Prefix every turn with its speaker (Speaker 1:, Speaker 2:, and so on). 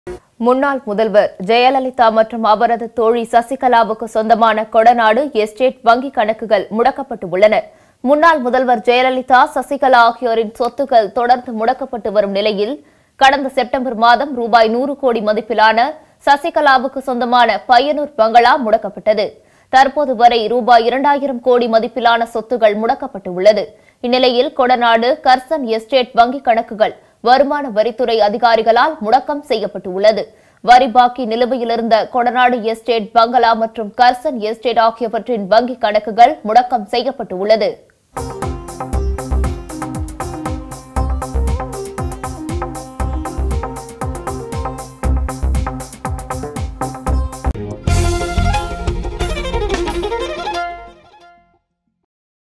Speaker 1: முன்னாள் முதல்வர் ஜெயலலிதா மற்றும் அவரது தோழி சசிகலாவுக்கு சொந்தமான கொடநாடு எஸ்டேட் வங்கி கணக்குகள் முடக்கப்பட்டு உள்ளன முன்னாள் முதல்வர் ஜெயலலிதா சசிகலா ஆகியோரின் சொத்துக்கள் தொடர்ந்து முடக்கப்பட்டு வரும் நிலையில் கடந்த செப்டம்பர் மாதம் ரூபாய் நூறு கோடி மதிப்பிலான சசிகலாவுக்கு சொந்தமான பையனூர் பங்களா முடக்கப்பட்டது தற்போது வரை ரூபாய் இரண்டாயிரம் கோடி மதிப்பிலான சொத்துகள் முடக்கப்பட்டு உள்ளது இந்நிலையில் கொடநாடு கர்சன் எஸ்டேட் வங்கி கணக்குகள் வருமான வரித்துறை அதிகாரிகளால் முடக்கம் செய்யப்பட்டுள்ளது வரி பாக்கி நிலுவையில் இருந்த கொடநாடு எஸ்டேட் பங்களா மற்றும் கர்சன் எஸ்டேட் ஆகியவற்றின் வங்கி கணக்குகள் முடக்கம் செய்யப்பட்டுள்ளது